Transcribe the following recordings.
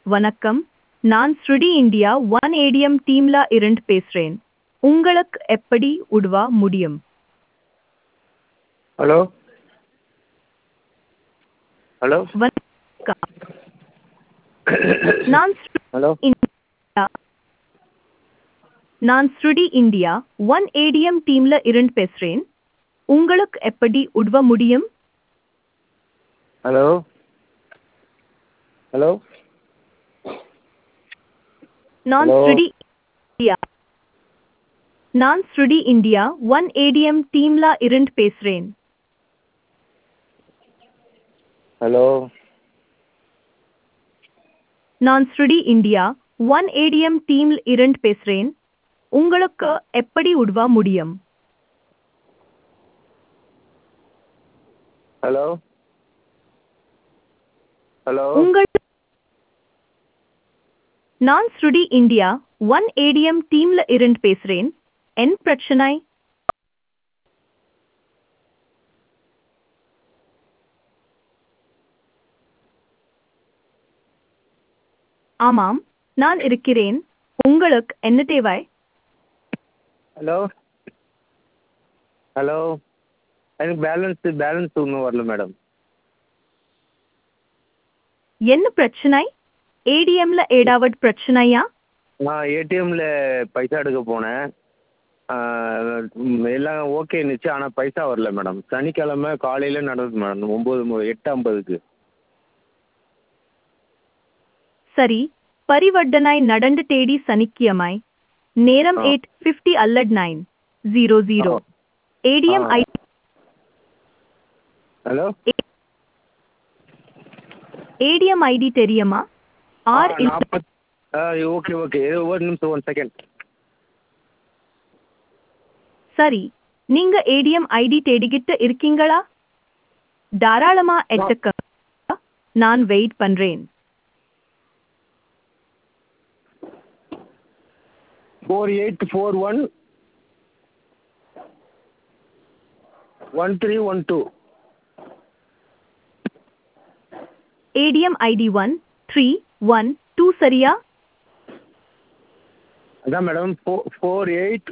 வணக்கம் நான் Sruti India one ATM டீம்ல இருந்து பேசுறேன் உங்களுக்கு எப்படி உதவ முடியும் ஹலோ ஹலோ வணக்கம் நான் ஸ்ரு- ஹலோ இந்தியா நான் ஸ்ருடி இந்தியா ஒன் ஏடிஎம் டீம்ல இருந்து பேசுறேன் உங்களுக்கு எப்படி உதவ முடியும் ஹலோ ஹலோ நான் Hello. ஸ்ருடி இந்தியா நான் ஸ்ருடி இந்தியா ஒன் ஏடிஎம் டீம்ல இருந்து பேசுறேன் ஹலோ நான் ஸ்ருடி இந்தியா ஒன் ஏடிஎம் டீம்ல இருந்து பேசுறேன் உங்களுக்கு எப்படி உதவ முடியும் ஹலோ ஹலோ உங்கள் நான் ஸ்ருடி இந்தியா ஒன் ஏடிஎம் டீம்ல இருந்து பேசுறேன் என் பிரச்சனை ஆமாம் நான் இருக்கிறேன் உங்களுக்கு என்ன தேவை ஹலோ ஹலோ எனக்கு பேலன்ஸ் பேலன்ஸ் ஒன்றும் வரல மேடம் என்ன பிரச்சனை ஏடிஎம்ல ஏதாவது பிரச்சனையா நான் ஏடிஎம்மில் பைசா எடுக்க போனேன் ஆ, ம், எல்லாம் ஓகே இருந்துச்சு ஆனால் பைசா வரல மேடம் சனிக்கிழமை காலையில் நடந்தது மேடம் ஒம்பது மு- எட்டு ஐம்பதுக்கு சரி பரிவர்த்தனை நடந்து தேடி சனிக்கிழமை நேரம் ஆ. எயிட் ஃபிஃப்டி அல்லட் நைன் ஜீரோ ஜீரோ ஆ. ஏடிஎம் ஆ. ஐ ஹலோ ஏடிஎம் ஐடி தெரியுமா ஆர் இல்ல நாற்பத் ஆ ஓகே ஓகே ஒரு நிமிஷம் ஒன் செகண்ட் சரி நீங்க ஏடிஎம் ஐடி தேடிக்கிட்டு இருக்கீங்களா தாராளமா எடுத்துக்க நான் வெயிட் பண்றேன் four eight four one one three one two ATM ID one three one two சரியா அதான் madam four four eight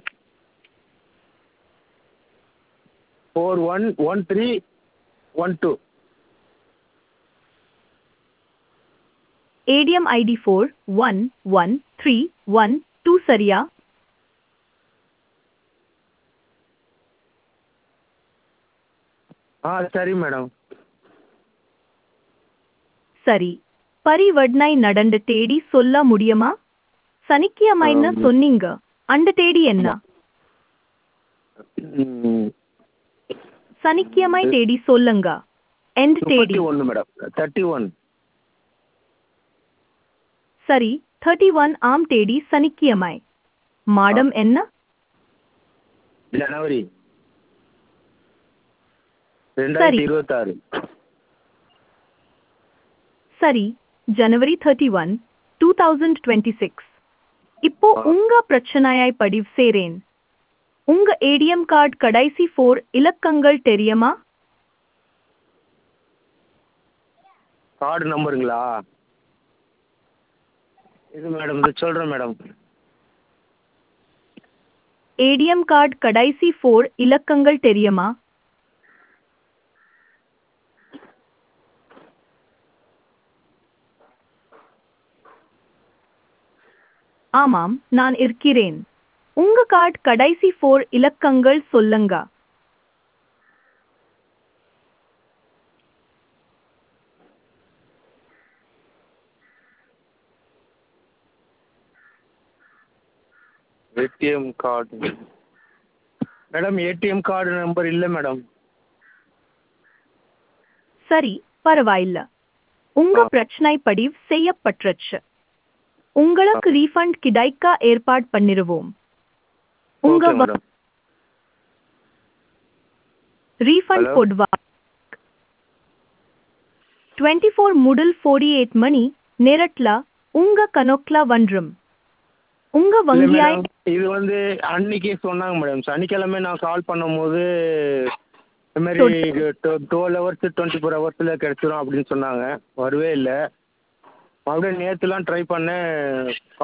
four one one three one two ATM ID four one one three one two சரியா ஆ சரி madam சரி பரிவர்த்தனை நடந்து தேடி சொல்ல முடியுமா சனிக்கிழமைன்னு ஆம். சொன்னீங்க அந்த தேதி என்ன ம், சனிக்கிழமை தேடி சொல்லுங்க எந்த தேதி முப்பத்தி ஒன்று மேடம் தேர்ட்டி ஒன் சரி தேர்ட்டி ஒன் ஆம் தேதி சனிக்கிழமை மாடம் என்ன ஜனவரி ரெண்டாயிரத்தி சரி. இருபத்தாறு சரி ஜனவரி thirty one two thousand twenty six இப்போ ஆ. உங்க பிரச்சனையை பதிவு செய்றேன் உங்க ஏடிஎம் கார்டு கடைசி ஃபோர் இலக்கங்கள் தெரியுமா கார்டு நம்பருங்களா இது மேடம் இது சொல்கிறேன் மேடம் ஏடிஎம் கார்டு கடைசி ஃபோர் இலக்கங்கள் தெரியுமா ஆமாம் நான் இருக்கிறேன் உங்க கார்டு கடைசி ஃபோர் இலக்கங்கள் சொல்லுங்க ATM card madam ATM card number இல்லை மேடம் சரி பரவாயில்ல உங்க ஆ. பிரச்சனை பதிவு செய்யப்பட்டுருச்சு உங்களுக்கு ரீஃபண்ட் கிடைக்க ஏற்பாடு பண்ணிருவோம் உங்க ஓகே மேடம் ரீஃபண்ட் Hello? கொடுவா டுவெண்ட்டி ஃபோர் முதல் ஃபோர்டி எயிட் மணி நேரட்ல உங்க கணக்குல வந்துரும் உங்க இல்லை வங்கியாய் மேடம் இது வந்து அன்னைக்கே சொன்னாங்க மேடம் சனிக்கிழமை நான் கால் பண்ணும்போது இந்த மாதிரி டுவெல் ஹவர்ஸ் டுவெண்ட்டி ஃபோர் ஹவர்ஸில் கிடச்சிரும் அப்படின்னு சொன்னாங்க வரவே இல்லை மறுபடியும் நேற்றுலாம் ட்ரை பண்ணேன்